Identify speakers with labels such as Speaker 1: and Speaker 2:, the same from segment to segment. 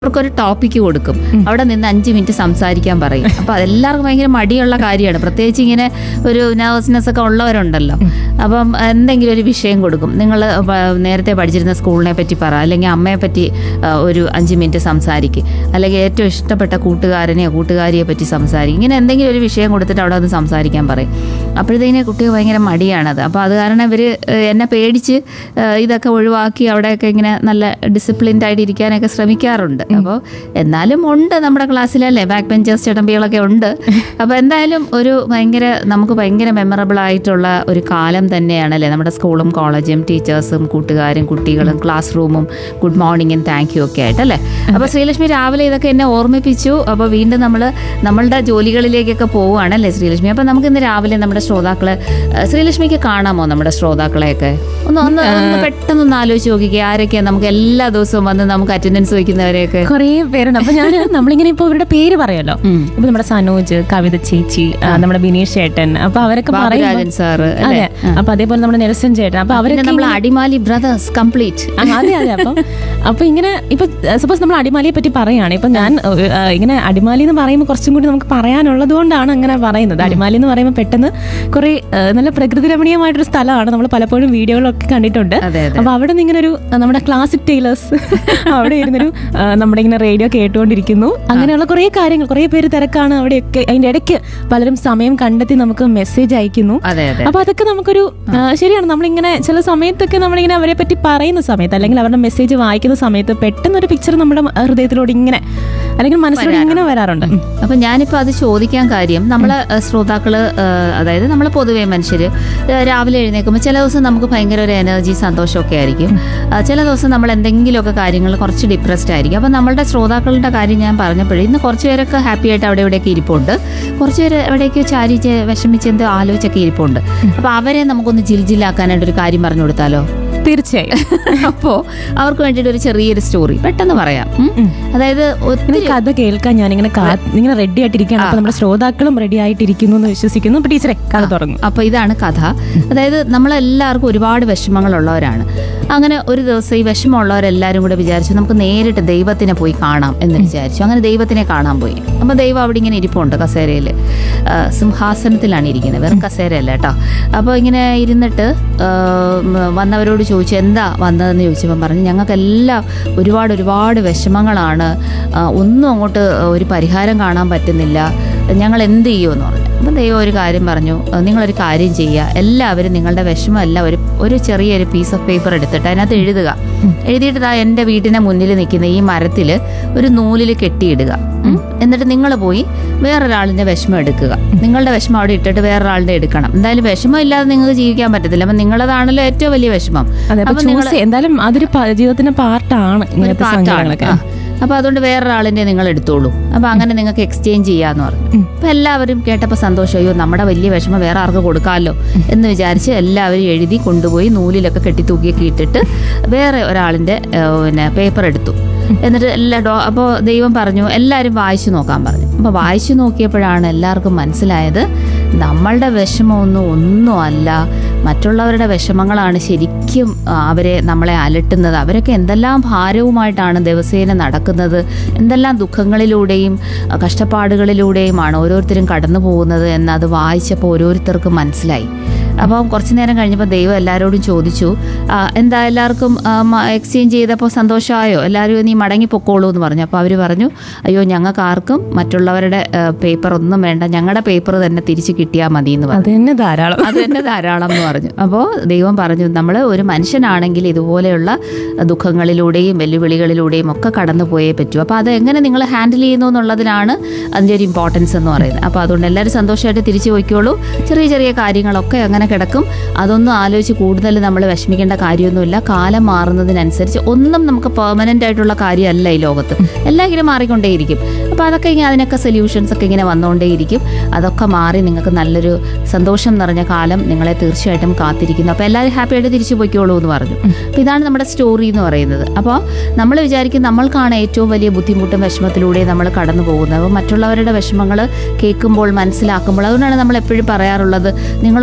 Speaker 1: അവർക്കൊരു ടോപ്പിക്ക് കൊടുക്കും അവിടെ നിന്ന് അഞ്ച് മിനിറ്റ് സംസാരിക്കാൻ പറയും അപ്പൊ അതെല്ലാവർക്കും ഭയങ്കര മടിയുള്ള കാര്യമാണ് പ്രത്യേകിച്ച് ഇങ്ങനെ ഒരു നെർവസ്നെസ് ഒക്കെ ഉള്ളവരുണ്ടല്ലോ അപ്പം എന്തെങ്കിലും ഒരു വിഷയം കൊടുക്കും നിങ്ങൾ നേരത്തെ പഠിച്ചിരുന്ന സ്കൂളിനെ പറ്റി പറ അല്ലെങ്കിൽ അമ്മയെ പറ്റി ആ, ഒരു അഞ്ച് മിനിറ്റ് സംസാരിക്കും അല്ലെങ്കിൽ ഏറ്റവും ഇഷ്ടപ്പെട്ട കൂട്ടുകാരനെയോ കൂട്ടുകാരിയെ പറ്റി സംസാരിക്കും ഇങ്ങനെ എന്തെങ്കിലും ഒരു വിഷയം കൊടുത്തിട്ട് അവിടെ വന്ന് സംസാരിക്കാൻ പറയും അപ്പോഴത്തേക്കിന് കുട്ടിക്ക് ഭയങ്കര മടിയാണത് അപ്പോൾ അത് കാരണം ഇവർ എന്നെ പേടിച്ച് ആ, ഇതൊക്കെ ഒഴിവാക്കി അവിടെയൊക്കെ ഇങ്ങനെ നല്ല ഡിസിപ്ലിൻഡ് ആയിട്ട് ഇരിക്കാനൊക്കെ ശ്രമിക്കാറുണ്ട് അപ്പോൾ എന്നാലും ഉണ്ട് നമ്മുടെ ക്ലാസ്സിലല്ലേ ബാക്ക് ബെഞ്ചേഴ്സ് ചടമ്പികളൊക്കെ ഉണ്ട് അപ്പോൾ എന്തായാലും ഒരു ഭയങ്കര നമുക്ക് ഭയങ്കര മെമ്മറബിൾ ആയിട്ടുള്ള ഒരു കാലം തന്നെയാണല്ലേ നമ്മുടെ സ്കൂളും കോളേജും ടീച്ചേഴ്സും കൂട്ടുകാരും കുട്ടികളും ക്ലാസ് റൂമും ഗുഡ് മോർണിംഗും താങ്ക് യു ഒക്കെ ആയിട്ടല്ലേ അപ്പോൾ ശ്രീലക്ഷ്മി രാവിലെ ഇതൊക്കെ എന്നെ ഓർമ്മിപ്പിച്ചു അപ്പോൾ വീണ്ടും നമ്മൾ നമ്മളുടെ ജോലികളിലേക്കൊക്കെ പോവുകയാണല്ലേ ശ്രീലക്ഷ്മി അപ്പോൾ നമുക്ക് ഇന്ന് രാവിലെ നമ്മുടെ ശ്രോതാക്കളെ ഏഹ് ശ്രീലക്ഷ്മിക്ക് കാണാമോ നമ്മുടെ ശ്രോതാക്കളെയൊക്കെ ഒന്ന് ഒന്ന് ഒന്ന് പെട്ടെന്ന് ഒന്ന് ആലോചിച്ച് നോക്കിക്കേ ആരൊക്കെയാണ് നമുക്ക് എല്ലാ ദിവസവും വന്ന് നമുക്ക് അറ്റൻഡൻസ് വയ്ക്കുന്നവരെയൊക്കെ
Speaker 2: കുറേ പേരുണ്ട് അപ്പൊ ഞാൻ നമ്മളിങ്ങനെ ഇപ്പൊ ഇവരുടെ പേര് പറയല്ലോ
Speaker 1: ഉം.
Speaker 2: ഇപ്പൊ നമ്മുടെ സനോജ് കവിത ചേച്ചി ആ, നമ്മുടെ ബിനീഷ് ചേട്ടൻ അപ്പൊ അവരൊക്കെ പറയുമ്പോ
Speaker 1: ബാബുരാജൻ സാറ്
Speaker 2: അതെ അപ്പൊ അതേപോലെ നമ്മുടെ നെൽസൺ ചേട്ടൻ അപ്പൊ
Speaker 1: പിന്നെ
Speaker 2: അവരൊക്കെ
Speaker 1: നമ്മൾ അടിമാലി ബ്രദേഴ്സ് കംപ്ലീറ്റ്
Speaker 2: ആ, അതെ അതെ അപ്പം അപ്പൊ ഇങ്ങനെ ഇപ്പൊ സപ്പോസ് നമ്മൾ അടിമാലിയെ പറ്റി പറയുകയാണ് ഇപ്പൊ ഞാൻ ഏഹ്, ആ, ഇങ്ങനെ അടിമാലി എന്ന് പറയുമ്പോൾ കുറച്ചും കൂടി നമുക്ക് പറയാനുള്ളത് കൊണ്ടാണ് അങ്ങനെ പറയുന്നത് അടിമാലി എന്ന് പറയുമ്പോൾ പെട്ടെന്ന് കുറെ ഏഹ്, നല്ല പ്രകൃതി രമണീയമായിട്ടൊരു സ്ഥലമാണ് നമ്മൾ പലപ്പോഴും വീഡിയോകളൊക്കെ കണ്ടിട്ടുണ്ട്
Speaker 1: അതെ അതെ
Speaker 2: അപ്പൊ അവിടെ നിന്ന് ഇങ്ങനെ ഒരു ആ, നമ്മുടെ ക്ലാസിക് ടൈലേഴ്സ് അവിടെ ഇരുന്നൊരു ആ, നമ്മുടെ ഇങ്ങനെ റേഡിയോ കേട്ടുകൊണ്ടിരിക്കുന്നു അങ്ങനെയുള്ള കുറെ കാര്യങ്ങൾ കുറെ പേര് തിരക്കാണ് അവിടെയൊക്കെ അതിന്റെ ഇടയ്ക്ക് പലരും സമയം കണ്ടെത്തി നമുക്ക് മെസ്സേജ് അയക്കുന്നു
Speaker 1: അതെ അതെ
Speaker 2: അപ്പൊ അതൊക്കെ നമുക്കൊരു ആ, ശരിയാണ് നമ്മളിങ്ങനെ ചില സമയത്തൊക്കെ നമ്മളിങ്ങനെ അവരെ പറ്റി പറയുന്ന സമയത്ത് അല്ലെങ്കിൽ അവരുടെ മെസ്സേജ് വായിക്കുന്ന സമയത്ത് പെട്ടെന്ന് ഒരു പിക്ചർ നമ്മുടെ ഹൃദയത്തിലൂടെ ഇങ്ങനെ അല്ലെങ്കിൽ മനസ്സിലൂടെ ഇങ്ങനെ വരാറുണ്ട് ഉം.
Speaker 1: അപ്പൊ ഞാനിപ്പോ അത് ചോദിക്കാൻ കാര്യം നമ്മളെ ഏഹ്, ശ്രോതാക്കള് ഏഹ്, അതായത് നമ്മൾ പൊതുവേ മനുഷ്യര് ഏഹ്, രാവിലെ എഴുന്നേൽക്കുമ്പോൾ ചില ദിവസം നമുക്ക് ഭയങ്കര ഒരു എനർജി സന്തോഷമൊക്കെ ആയിരിക്കും ആ, ചില ദിവസം നമ്മൾ എന്തെങ്കിലുമൊക്കെ കാര്യങ്ങൾ കുറച്ച് ഡിപ്രസ്ഡ് ആയിരിക്കും അപ്പൊ നമ്മളുടെ ശ്രോതാക്കളുടെ കാര്യം ഞാൻ പറഞ്ഞപ്പോഴേ ഇന്ന് കുറച്ച് പേരൊക്കെ ഹാപ്പി ആയിട്ട് അവിടെ ഇവിടെയൊക്കെ ഇരിപ്പുണ്ട് കുറച്ച് പേര് എവിടേക്ക് ചാരിച്ച് വിഷമിച്ച് എന്തോ ആലോചിച്ചൊക്കെ ഇരിപ്പുണ്ട് അപ്പൊ അവരെ നമുക്കൊന്ന് ജിൽജിലാക്കാനായിട്ട് ഒരു കാര്യം പറഞ്ഞു കൊടുത്താലോ
Speaker 2: തീർച്ചയായും
Speaker 1: അപ്പോ അവർക്ക് വേണ്ടിയിട്ട് ഒരു ചെറിയൊരു സ്റ്റോറി പെട്ടെന്ന് പറയാം ഉം?
Speaker 2: ഉം.
Speaker 1: അതായത്
Speaker 2: ഇങ്ങനെ
Speaker 1: ഒത്തിരി
Speaker 2: കഥ കേൾക്കാൻ ഞാനിങ്ങനെ കാ- ഇങ്ങനെ റെഡി ആയിട്ടിരിക്കുകയാണ് അപ്പൊ നമ്മുടെ ശ്രോതാക്കളും റെഡി ആയിട്ടിരിക്കുന്നു എന്ന് വിശ്വസിക്കുന്നു അപ്പൊ ടീച്ചറെ കഥ തുടങ്ങും
Speaker 1: അപ്പൊ ഇതാണ് കഥ അതായത് നമ്മളെല്ലാവർക്കും ഒരുപാട് വിഷമങ്ങളുള്ളവരാണ് അങ്ങനെ ഒരു ദിവസം ഈ വിഷമമുള്ളവരെല്ലാവരും കൂടെ വിചാരിച്ചു നമുക്ക് നേരിട്ട് ദൈവത്തിനെ പോയി കാണാം എന്ന് വിചാരിച്ചു അങ്ങനെ ദൈവത്തിനെ കാണാൻ പോയി അപ്പൊ ദൈവം അവിടെ ഇങ്ങനെ ഇരിപ്പുണ്ട് കസേരയിൽ സിംഹാസനത്തിലാണ് ഇരിക്കുന്നത് വെറും കസേരയല്ല കേട്ടോ അപ്പോൾ ഇങ്ങനെ ഇരുന്നിട്ട് ആ, ഉം, വന്നവരോട് ചോദിച്ചു എന്താ വന്നതെന്ന് ചോദിച്ചപ്പം പറഞ്ഞു ഞങ്ങൾക്കെല്ലാം ഒരുപാട് ഒരുപാട് വിഷമങ്ങളാണ് ആ, ഒന്നും അങ്ങോട്ട് ഒരു പരിഹാരം കാണാൻ പറ്റുന്നില്ല ഞങ്ങൾ എന്ത് ചെയ്യുമെന്ന് പറഞ്ഞു അപ്പം ദൈവം ഒരു കാര്യം പറഞ്ഞു "അഹ് നിങ്ങളൊരു കാര്യം ചെയ്യുക എല്ലാവരും നിങ്ങളുടെ വിഷമമെല്ലാം ഒരു ഒരു ചെറിയൊരു പീസ് ഓഫ് പേപ്പർ എടുത്തിട്ട് അതിനകത്ത് എഴുതുക എഴുതിയിട്ട് ദാ എൻ്റെ വീടിൻ്റെ മുന്നിൽ നിൽക്കുന്ന ഈ മരത്തിൽ ഒരു നൂലിൽ കെട്ടിയിടുക ഉം. എന്നിട്ട് നിങ്ങൾ പോയി വേറൊരാളിൻ്റെ വിഷമം എടുക്കുക നിങ്ങളുടെ വിഷമം അവിടെ ഇട്ടിട്ട് വേറൊരാളുടെ എടുക്കണം എന്തായാലും വിഷമം ഇല്ലാതെ നിങ്ങൾക്ക് ജീവിക്കാൻ പറ്റത്തില്ല അപ്പം നിങ്ങളതാണല്ലോ ഏറ്റവും വലിയ വിഷമം
Speaker 2: അതെ അപ്പൊ
Speaker 1: അപ്പം നിങ്ങൾ
Speaker 2: ചൂസ് എന്തായാലും അതൊരു പ- ജീവിതത്തിന്റെ പാർട്ടാണ് ഇങ്ങനത്തെ
Speaker 1: പാർട്ടാണ്
Speaker 2: സംഘടനകളൊക്കെ
Speaker 1: അപ്പൊ അതുകൊണ്ട് വേറൊരാളിന്റെ നിങ്ങൾ എടുത്തോളൂ അപ്പൊ അങ്ങനെ നിങ്ങൾക്ക് എക്സ്ചേഞ്ച് ചെയ്യാന്ന് പറഞ്ഞു
Speaker 2: ഉം.
Speaker 1: അപ്പൊ എല്ലാവരും കേട്ടപ്പോൾ സന്തോഷം അയ്യോ നമ്മുടെ വലിയ വിഷമം വേറെ ആർക്ക് കൊടുക്കാമല്ലോ എന്ന് വിചാരിച്ച് എല്ലാവരും എഴുതി കൊണ്ടുപോയി നൂലിലൊക്കെ കെട്ടി തൂക്കിയൊക്കെ ഇട്ടിട്ട് വേറെ ഒരാളിന്റെ ഏഹ്, പിന്നെ പേപ്പർ എടുത്തു എന്നിട്ട് എല്ലാ ഡോ അപ്പോൾ ദൈവം പറഞ്ഞു എല്ലാവരും വായിച്ചു നോക്കാൻ പറഞ്ഞു അപ്പോൾ വായിച്ചു നോക്കിയപ്പോഴാണ് എല്ലാവർക്കും മനസ്സിലായത് നമ്മളുടെ വിഷമമൊന്നും ഒന്നും അല്ല മറ്റുള്ളവരുടെ വിഷമങ്ങളാണ് ശരിക്കും ആ, അവരെ നമ്മളെ അലട്ടുന്നത് അവരൊക്കെ എന്തെല്ലാം ഭാരവുമായിട്ടാണ് ദിവസേന നടക്കുന്നത് എന്തെല്ലാം ദുഃഖങ്ങളിലൂടെയും ആ, കഷ്ടപ്പാടുകളിലൂടെയുമാണ് ഓരോരുത്തരും കടന്നു പോകുന്നത് എന്ന് അത് വായിച്ചപ്പോൾ ഓരോരുത്തർക്കും മനസ്സിലായി അപ്പം കുറച്ചു നേരം കഴിഞ്ഞപ്പോൾ ദൈവം എല്ലാവരോടും ചോദിച്ചു "ആ, എന്താ എല്ലാവർക്കും എക്സ്ചേഞ്ച് ചെയ്തപ്പോൾ സന്തോഷമായോ എല്ലാവരും നീ മടങ്ങി പൊക്കോളൂ എന്ന് പറഞ്ഞു അപ്പോൾ അവർ പറഞ്ഞു അയ്യോ ഞങ്ങൾക്ക് ആർക്കും മറ്റുള്ളവരുടെ പേപ്പർ ഒന്നും വേണ്ട ഞങ്ങളുടെ പേപ്പർ തന്നെ തിരിച്ച് കിട്ടിയാൽ മതി എന്ന് പറഞ്ഞു
Speaker 2: അത് തന്നെ ധാരാളം
Speaker 1: അത് തന്നെ ധാരാളം എന്ന് പറഞ്ഞു അപ്പോൾ ദൈവം പറഞ്ഞു നമ്മൾ ഒരു മനുഷ്യനാണെങ്കിൽ ഇതുപോലെയുള്ള ദുഃഖങ്ങളിലൂടെയും വെല്ലുവിളികളിലൂടെയും ഒക്കെ കടന്നു പോയേ പറ്റൂ അപ്പോൾ അത് എങ്ങനെ നിങ്ങൾ ഹാൻഡിൽ ചെയ്യുന്നു എന്നുള്ളതിനാണ് അതിൻ്റെ ഒരു ഇമ്പോർട്ടൻസ് എന്ന് പറയുന്നത് അപ്പോൾ അതുകൊണ്ട് എല്ലാവരും സന്തോഷമായിട്ട് തിരിച്ചു പോയിക്കോളൂ ചെറിയ ചെറിയ കാര്യങ്ങളൊക്കെ അങ്ങനെ കിടക്കും അതൊന്നും ആലോചിച്ച് കൂടുതൽ നമ്മൾ വിഷമിക്കേണ്ട കാര്യമൊന്നുമില്ല കാലം മാറുന്നതിനനുസരിച്ച് ഒന്നും നമുക്ക് പെർമനൻ്റ് ആയിട്ടുള്ള കാര്യമല്ല ഈ ലോകത്ത് എല്ലാം ഇങ്ങനെ മാറിക്കൊണ്ടേയിരിക്കും അപ്പോൾ അതൊക്കെ ഇങ്ങനെ അതിനൊക്കെ സൊല്യൂഷൻസ് ഒക്കെ ഇങ്ങനെ വന്നുകൊണ്ടേയിരിക്കും അതൊക്കെ മാറി നിങ്ങൾക്ക് നല്ലൊരു സന്തോഷം നിറഞ്ഞ കാലം നിങ്ങളെ തീർച്ചയായിട്ടും കാത്തിരിക്കുന്നു അപ്പോൾ എല്ലാവരും ഹാപ്പി ആയിട്ട് തിരിച്ചു പോയിക്കോളൂ എന്ന് പറഞ്ഞു അപ്പോൾ ഇതാണ് നമ്മുടെ സ്റ്റോറി എന്ന് പറയുന്നത് അപ്പോൾ നമ്മൾ വിചാരിക്കും നമ്മൾക്കാണ് ഏറ്റവും വലിയ ബുദ്ധിമുട്ടും വിഷമത്തിലൂടെ നമ്മൾ കടന്നു പോകുന്നത് അപ്പോൾ മറ്റുള്ളവരുടെ വിഷമങ്ങൾ കേൾക്കുമ്പോൾ മനസ്സിലാക്കുമ്പോൾ അതുകൊണ്ടാണ് നമ്മൾ എപ്പോഴും പറയാറുള്ളത് നിങ്ങളൊരു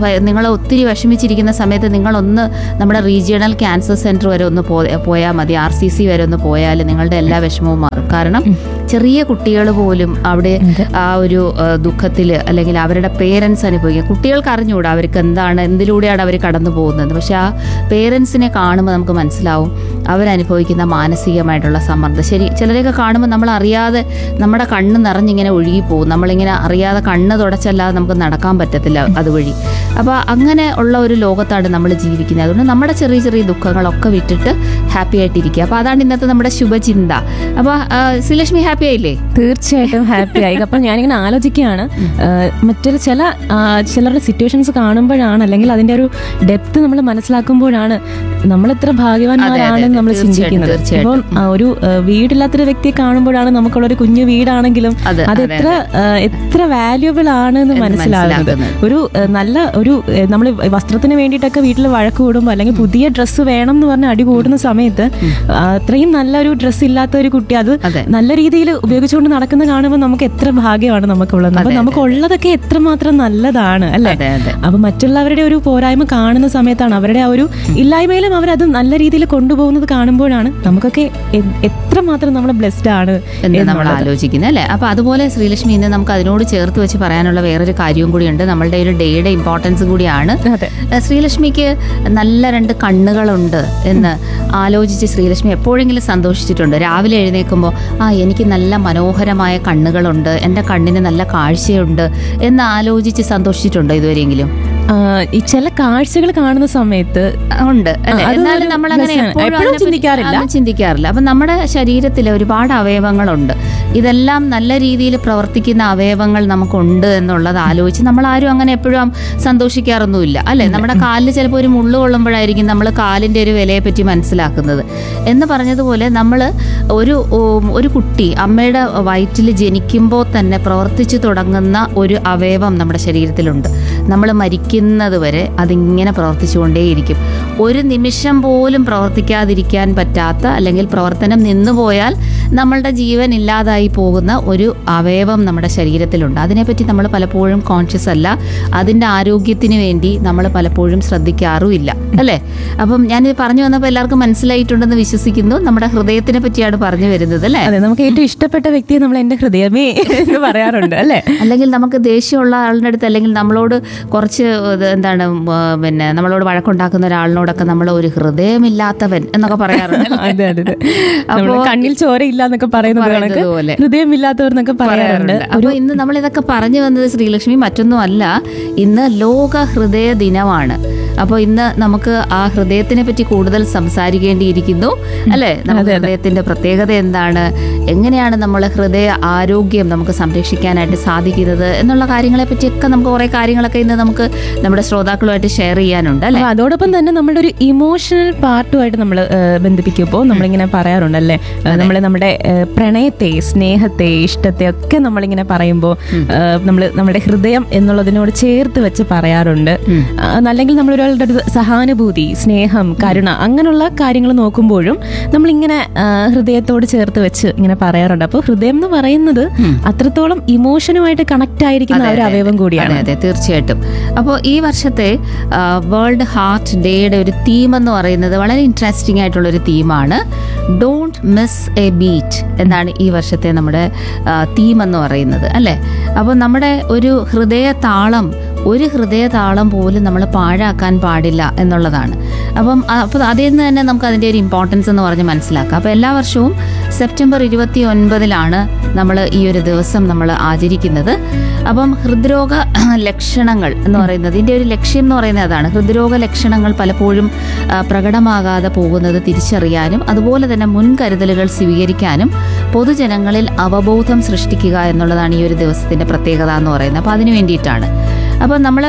Speaker 1: നിങ്ങൾ ഒത്തിരി വിഷമിച്ചിരിക്കുന്ന സമയത്ത് നിങ്ങളൊന്ന് നമ്മുടെ റീജിയണൽ ക്യാൻസർ സെൻറ്റർ വരെ ഒന്ന് പോ പോയാൽ മതി ആർ സി സി വരെ ഒന്ന് പോയാൽ നിങ്ങളുടെ എല്ലാ വിഷമവും മാറും കാരണം ചെറിയ കുട്ടികൾ പോലും അവിടെ ആ ഒരു ദുഃഖത്തിൽ അല്ലെങ്കിൽ അവരുടെ പേരൻസ് അനുഭവിക്കുക കുട്ടികൾക്ക് അറിഞ്ഞുകൂടാ അവർക്ക് എന്താണ് എന്തിലൂടെയാണ് അവർ കടന്നു പോകുന്നത് പക്ഷെ ആ പേരൻസിനെ കാണുമ്പോൾ നമുക്ക് മനസ്സിലാവും അവരനുഭവിക്കുന്ന മാനസികമായിട്ടുള്ള സമ്മർദ്ദം ശരി ചിലരെയൊക്കെ കാണുമ്പോൾ നമ്മൾ അറിയാതെ നമ്മുടെ കണ്ണ് നിറഞ്ഞിങ്ങനെ ഒഴുകിപ്പോകും നമ്മളിങ്ങനെ അറിയാതെ കണ്ണ് തുടച്ചല്ലാതെ നമുക്ക് നടക്കാൻ പറ്റത്തില്ല അതുവഴി അപ്പോൾ അങ്ങനെ ഉള്ള ഒരു ലോകത്താണ് നമ്മൾ ജീവിക്കുന്നത് അതുകൊണ്ട് നമ്മുടെ ചെറിയ ചെറിയ ദുഃഖങ്ങളൊക്കെ വിട്ടിട്ട് ഹാപ്പി ആയിട്ടിരിക്കുക അപ്പോൾ അതാണ് ഇന്നത്തെ നമ്മുടെ ശുഭചിന്ത അപ്പോൾ ശ്രീലക്ഷ്മി ഹാപ്പി ആയില്ലേ
Speaker 2: തീർച്ചയായിട്ടും ഹാപ്പി ആയി അപ്പം ഞാനിങ്ങനെ ആലോചിക്കുകയാണ് ആ, മറ്റൊരു ചില ആ, ചിലരുടെ സിറ്റുവേഷൻസ് കാണുമ്പോഴാണ് അല്ലെങ്കിൽ അതിന്റെ ഒരു ഡെപ്ത് നമ്മൾ മനസ്സിലാക്കുമ്പോഴാണ് നമ്മൾ എത്ര ഭാഗ്യവാന്മാരാണെന്ന് നമ്മൾ
Speaker 1: തീർച്ചയായിട്ടും,
Speaker 2: ചിന്തിക്കുന്നത്
Speaker 1: തീർച്ചയായിട്ടും.
Speaker 2: ഇപ്പം ആ, ഒരു ആ, വീടില്ലാത്തൊരു വ്യക്തിയെ കാണുമ്പോഴാണ് നമുക്കുള്ള ഒരു കുഞ്ഞു വീടാണെങ്കിലും
Speaker 1: അതെ,
Speaker 2: അത്
Speaker 1: അതെ,
Speaker 2: എത്ര ആ, എത്ര വാല്യുബിൾ ആണ് എന്ന് മനസ്സിലാകുന്നത്
Speaker 1: മനസ്സിലാക്കുന്നത്.
Speaker 2: ഒരു ആ, നല്ല ഒരു നമ്മൾ വസ്ത്രത്തിന് വേണ്ടിയിട്ടൊക്കെ വീട്ടിൽ വഴക്ക് കൂടുമ്പോൾ അല്ലെങ്കിൽ പുതിയ ഡ്രസ്സ് വേണം എന്ന് പറഞ്ഞ് അടി കൂടുന്ന സമയത്ത് ആ, അത്രയും നല്ലൊരു ഡ്രസ്സ് ഇല്ലാത്ത ഒരു കുട്ടി അത്
Speaker 1: അതെ.
Speaker 2: നല്ല രീതിയിൽ ഉപയോഗിച്ചുകൊണ്ട് നടക്കുന്ന കാണുമ്പോൾ നമുക്ക് എത്ര ഭാഗ്യമാണ് നമുക്കുള്ളത് അപ്പൊ നമുക്ക് ഉള്ളതൊക്കെ എത്രമാത്രം നല്ലതാണ് അല്ലെ
Speaker 1: അതെ അതെ
Speaker 2: അപ്പൊ മറ്റുള്ളവരുടെ ഒരു പോരായ്മ കാണുന്ന സമയത്താണ് അവരുടെ ആ ഒരു ഇല്ലായ്മയിലും അവരത് നല്ല രീതിയിൽ കൊണ്ടുപോകുന്നത് കാണുമ്പോഴാണ് നമുക്കൊക്കെ എ- എത്രമാത്രം നമ്മൾ ബ്ലെസ്ഡ് ആണ്
Speaker 1: എന്ന് നമ്മൾ
Speaker 2: എന്നുള്ളത്.
Speaker 1: ആലോചിക്കുന്നത് അല്ലേ അപ്പൊ അതുപോലെ ശ്രീലക്ഷ്മി ഇന്ന് നമുക്ക് അതിനോട് ചേർത്ത് വെച്ച് പറയാനുള്ള വേറൊരു കാര്യവും കൂടിയുണ്ട് നമ്മളുടെ ഒരു ഡേയുടെ ഇമ്പോർട്ടൻസ് കൂടിയാണ്
Speaker 2: അതെ
Speaker 1: ഏഹ് ശ്രീലക്ഷ്മിക്ക് നല്ല രണ്ട് കണ്ണുകളുണ്ട് എന്ന് ആലോചിച്ച് ശ്രീലക്ഷ്മി എപ്പോഴെങ്കിലും സന്തോഷിച്ചിട്ടുണ്ട് രാവിലെ എഴുന്നേൽക്കുമ്പോൾ ആ എനിക്ക് നല്ല മനോഹരമായ കണ്ണുകളുണ്ട് എൻ്റെ കണ്ണിന് നല്ല കാഴ്ചയുണ്ട് എന്ന് ആലോചിച്ച് സന്തോഷിച്ചിട്ടുണ്ടോ ഇതുവരെയെങ്കിലും
Speaker 2: ആ, ഈ ചില കാഴ്ചകൾ കാണുന്ന സമയത്ത്
Speaker 1: ഉണ്ട് അല്ലേ
Speaker 2: ആ, അത്
Speaker 1: എന്നാലും
Speaker 2: ഒരു
Speaker 1: നമ്മൾ അങ്ങനെ
Speaker 2: രസമാണ്.
Speaker 1: എപ്പോഴും
Speaker 2: എപ്പോഴും
Speaker 1: അതിനെപ്പറ്റി-
Speaker 2: ചിന്തിക്കാറില്ല.
Speaker 1: അത് ചിന്തിക്കാറില്ല അപ്പം നമ്മുടെ ശരീരത്തിൽ ഒരുപാട് അവയവങ്ങളുണ്ട് ഇതെല്ലാം നല്ല രീതിയിൽ പ്രവർത്തിക്കുന്ന അവയവങ്ങൾ നമുക്കുണ്ട് എന്നുള്ളത് ആലോചിച്ച് നമ്മൾ ആരും അങ്ങനെ എപ്പോഴും സന്തോഷിക്കാറൊന്നുമില്ല അല്ലെ നമ്മുടെ കാലിൽ ചിലപ്പോൾ ഒരു മുള്ളു കൊള്ളുമ്പോഴായിരിക്കും നമ്മൾ കാലിൻ്റെ ഒരു വിലയെ പറ്റി മനസ്സിലാക്കുന്നത് എന്ന് പറഞ്ഞതുപോലെ നമ്മൾ ഒരു ഉം, ഒരു കുട്ടി അമ്മയുടെ വയറ്റിൽ ജനിക്കുമ്പോൾ തന്നെ പ്രവർത്തിച്ചു തുടങ്ങുന്ന ഒരു അവയവം നമ്മുടെ ശരീരത്തിലുണ്ട് നമ്മൾ മരിക്കുന്നത് വരെ അതിങ്ങനെ പ്രവർത്തിച്ചുകൊണ്ടേയിരിക്കും ഒരു നിമിഷം പോലും പ്രവർത്തിക്കാതിരിക്കാൻ പറ്റാത്ത അല്ലെങ്കിൽ പ്രവർത്തനം നിന്നുപോയാൽ നമ്മളുടെ ജീവൻ ഇല്ലാതായി പോകുന്ന ഒരു അവയവം നമ്മുടെ ശരീരത്തിലുണ്ട് അതിനെപ്പറ്റി നമ്മൾ പലപ്പോഴും കോൺഷ്യസ് അല്ല അതിൻ്റെ ആരോഗ്യത്തിന് വേണ്ടി നമ്മൾ പലപ്പോഴും ശ്രദ്ധിക്കാറുമില്ല അല്ലേ അപ്പം ഞാനിത് പറഞ്ഞു വന്നപ്പോൾ എല്ലാവർക്കും മനസ്സിലായിട്ടുണ്ടെന്ന് വിശ്വസിക്കുന്നു നമ്മുടെ ഹൃദയത്തിനെ പറ്റിയാണ് പറഞ്ഞു വരുന്നത് അല്ലേ
Speaker 2: അതെ നമുക്ക് ഏറ്റവും ഇഷ്ടപ്പെട്ട വ്യക്തിയെ നമ്മൾ എന്റെ ഹൃദയമേ എന്ന് പറയാറുണ്ട് അല്ലെ
Speaker 1: അല്ലെങ്കിൽ നമുക്ക് ദേഷ്യമുള്ള ആളിൻ്റെ അടുത്ത് അല്ലെങ്കിൽ നമ്മളോട് കുറച്ച് ഇത് എന്താണ് ഉം, ആ, പിന്നെ നമ്മളോട് വഴക്കുണ്ടാക്കുന്ന ഒരാളിനോടൊക്കെ നമ്മൾ ഒരു ഹൃദയമില്ലാത്തവൻ എന്നൊക്കെ പറയാറുണ്ട്
Speaker 2: അതെ അതെ അതെ നമ്മള് കണ്ണിൽ ചോരയില്ല എന്നൊക്കെ പറയുന്നത്
Speaker 1: പറയുന്നത്
Speaker 2: കണക്ക്
Speaker 1: പോലെ.
Speaker 2: ഹൃദയമില്ലാത്തവർ എന്നൊക്കെ പറയാറുണ്ട്
Speaker 1: അപ്പൊ ഇന്ന് നമ്മൾ ഇതൊക്കെ പറഞ്ഞു വന്നത് ശ്രീലക്ഷ്മി മറ്റൊന്നും അല്ല ഇന്ന് ലോക ഹൃദയ ദിനമാണ് അപ്പോൾ ഇന്ന് നമുക്ക് ആ ഹൃദയത്തിനെ പറ്റി കൂടുതൽ സംസാരിക്കേണ്ടിയിരിക്കുന്നു അല്ലേ നമ്മുടെ ഹൃദയത്തിന്റെ പ്രത്യേകത എന്താണ് എങ്ങനെയാണ് നമ്മൾ ഹൃദയ ആരോഗ്യം നമുക്ക് സംരക്ഷിക്കാനായിട്ട് സാധിക്കുന്നത് എന്നുള്ള കാര്യങ്ങളെ പറ്റിയൊക്കെ നമുക്ക് കുറെ കാര്യങ്ങളൊക്കെ ഇന്ന് നമുക്ക് നമ്മുടെ ശ്രോതാക്കളുമായിട്ട് ഷെയർ ചെയ്യാനുണ്ട് അല്ലേ
Speaker 2: അപ്പൊ അതോടൊപ്പം തന്നെ നമ്മുടെ ഒരു ഇമോഷണൽ പാർട്ടുമായിട്ട് നമ്മൾ ബന്ധിപ്പിക്കുമ്പോൾ നമ്മളിങ്ങനെ പറയാറുണ്ടല്ലേ നമ്മൾ നമ്മുടെ ഏഹ്, പ്രണയത്തെ സ്നേഹത്തെ ഇഷ്ടത്തെ ഒക്കെ നമ്മളിങ്ങനെ പറയുമ്പോൾ നമ്മൾ നമ്മുടെ ഹൃദയം എന്നുള്ളതിനോട് ചേർത്ത് വെച്ച് പറയാറുണ്ട് ആ, അല്ലെങ്കിൽ നമ്മൾ ഒരാളുടെ അടുത്ത് സഹാനുഭൂതി സ്നേഹം കരുണ അങ്ങനെയുള്ള കാര്യങ്ങൾ നോക്കുമ്പോഴും നമ്മളിങ്ങനെ ആ, ഹൃദയത്തോട് ചേർത്ത് വെച്ച് ഇങ്ങനെ പറയാറുണ്ട് അപ്പോൾ ഹൃദയം എന്ന് പറയുന്നത് അത്രത്തോളം ഇമോഷനുമായിട്ട് കണക്ട് ആയിരിക്കുന്ന ആ ഒരു അവയവം കൂടിയാണ്
Speaker 1: അതെ അതെ തീർച്ചയായിട്ടും അപ്പോൾ ഈ വർഷത്തെ വേൾഡ് ഹാർട്ട് ഡേയുടെ ഒരു തീം എന്ന് പറയുന്നത് വളരെ ഇൻട്രസ്റ്റിംഗ് ആയിട്ടുള്ള ഒരു തീമാണ് ഡോണ്ട് മിസ് എ ബീറ്റ് എന്നാണ് ഈ വർഷത്തെ നമ്മുടെ തീം എന്ന് പറയുന്നത് അല്ലേ അപ്പോൾ നമ്മുടെ ഒരു ഹൃദയ താളം ഒരു ഹൃദയ താളം പോലും നമ്മൾ പാഴാക്കാൻ പാടില്ല എന്നുള്ളതാണ് അപ്പം അപ്പോൾ അതിൽ നിന്ന് തന്നെ നമുക്ക് അതിൻ്റെ ഒരു ഇമ്പോർട്ടൻസ് എന്ന് പറഞ്ഞ് മനസ്സിലാക്കാം അപ്പോൾ എല്ലാ വർഷവും സെപ്റ്റംബർ ഇരുപത്തി ഒൻപതിലാണ് നമ്മൾ ഈ ഒരു ദിവസം നമ്മൾ ആചരിക്കുന്നത് അപ്പം ഹൃദ്രോഗ ലക്ഷണങ്ങൾ എന്ന് പറയുന്നത് ഇതിൻ്റെ ഒരു ലക്ഷ്യം എന്ന് പറയുന്നത് അതാണ് ഹൃദ്രോഗ ലക്ഷണങ്ങൾ പലപ്പോഴും ആ, പ്രകടമാകാതെ പോകുന്നത് തിരിച്ചറിയാനും അതുപോലെ തന്നെ മുൻകരുതലുകൾ സ്വീകരിക്കാനും പൊതുജനങ്ങളിൽ അവബോധം സൃഷ്ടിക്കുക എന്നുള്ളതാണ് ഈ ഒരു ദിവസത്തിൻ്റെ പ്രത്യേകത എന്ന് പറയുന്നത് അപ്പോൾ അതിന് വേണ്ടിയിട്ടാണ് അപ്പോൾ നമ്മൾ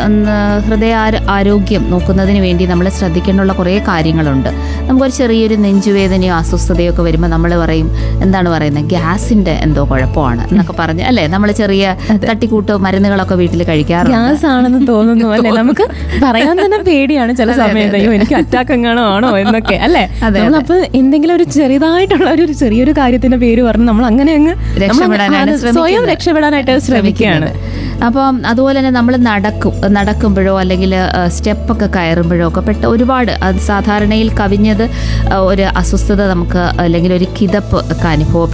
Speaker 1: ഹൃദയ ആര- ആരോഗ്യം നോക്കുന്നതിന് വേണ്ടി നമ്മൾ ശ്രദ്ധിക്കേണ്ടുള്ള കുറേ കാര്യങ്ങളുണ്ട് നമുക്കൊരു ചെറിയൊരു നെഞ്ചുവേദനയോ അസ്വസ്ഥതയോ ഒക്കെ വരുമ്പോൾ നമ്മൾ പറയും എന്താണ് പറയുന്നത് ഗ്യാസിൻ്റെ എന്തോ കുഴപ്പമാണ് എന്നൊക്കെ പറഞ്ഞ് അല്ലേ നമ്മൾ ചെറിയ തട്ടിക്കൂട്ടോ മരുന്നുകളൊക്കെ വീട്ടിൽ കഴിക്കാറുണ്ട്
Speaker 2: ഗ്യാസ് ആണെന്ന് തോന്നുന്നു അല്ലെ നമുക്ക് പറയാൻ തന്നെ പേടിയാണ് ചില സമയത്ത് അയ്യോ എനിക്ക് അറ്റാക്ക് എങ്ങാണോ ആണോ എന്നൊക്കെ അല്ലെ
Speaker 1: അതെ,
Speaker 2: നമ്മളപ്പോ എന്തെങ്കിലും ഒരു ചെറിയതായിട്ടുള്ള ഒരു ചെറിയൊരു കാര്യത്തിന്റെ പേര് പറഞ്ഞ് നമ്മൾ അങ്ങനെ അങ്ങ് നമ്മൾ
Speaker 1: രക്ഷപ്പെടാനാണ്
Speaker 2: അത് സ്വയം
Speaker 1: ശ്രമിക്കുന്നത്.
Speaker 2: രക്ഷപ്പെടാനായിട്ട് ശ്രമിക്കുകയാണ്
Speaker 1: അപ്പം അതുപോലെ തന്നെ നമ്മൾ നടക്കും നടക്കുമ്പോഴോ അല്ലെങ്കിൽ സ്റ്റെപ്പൊക്കെ കയറുമ്പോഴോ ഒക്കെ പെട്ട ഒരുപാട് അത് സാധാരണയിൽ കവിഞ്ഞത് ആ, ഒരു അസ്വസ്ഥത നമുക്ക് അല്ലെങ്കിൽ ഒരു കിതപ്പ് ഒക്കെ അനുഭവപ്പെടും